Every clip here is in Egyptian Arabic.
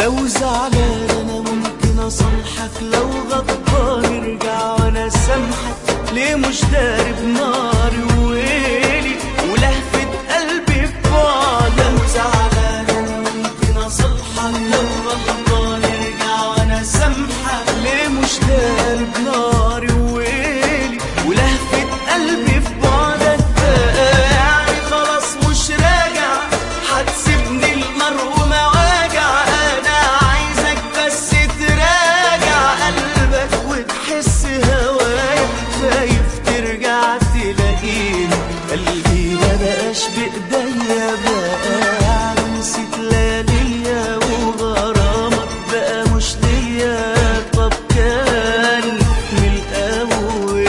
لو زعلان انا ممكن اصالحك لو غضبان ارجع وانا سامحك ليه مش داري بناري وويلي ولهفة قلبي ببعد لو زعلان انا ممكن اصالحك لو غضبان ارجع وانا سامحك ليه مش داري بناري وويلي ولهفة قلبي في بعدك بقى يعني خلاص مش راجع هتسيبني المرء مواجع انا عايزك بس تراجع قلبك وتحس هوايا خايف ترجع تلاقيني قلبي ما بقاش بايديا بقى يعني نسيت لياليا وغرامك بقى مش ليا طب كان من الاول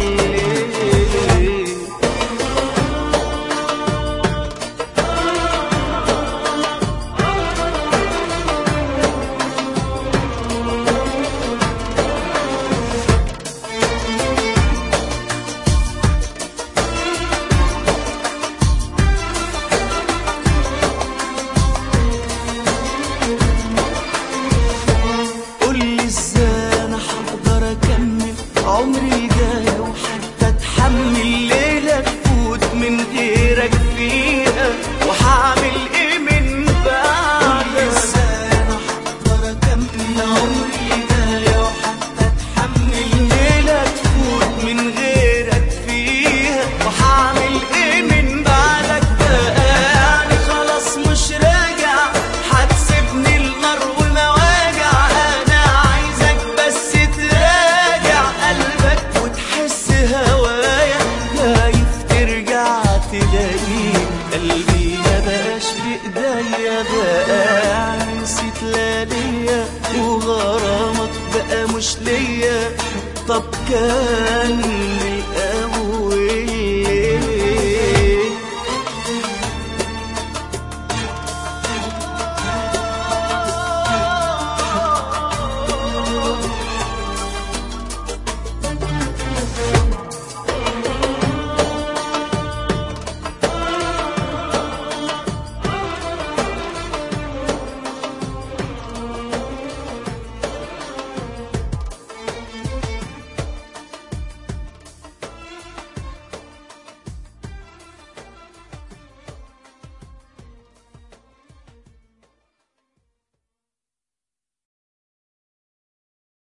قولي ازاي انا هقدر اكمل عمري جاي وحتى اتحمل ليلة تفوت من غيرك فيها وهعمل ايه من بعدك قولي ازاي انا هقدر اكمل عمري جاي وحتى اتحمل ليلة تفوت من غيرك فيها وهعمل ايه من بعدك بقى يعني خلاص مش راجع هتسيبني النار والمواجع انا عايزك بس تراجع قلبك وتحس هوايا خايف ترجع تلاقيه قلبي ما بقاش بايديا بقى يعني نسيت لياليا وغرامك بقى مش ليا طب كان من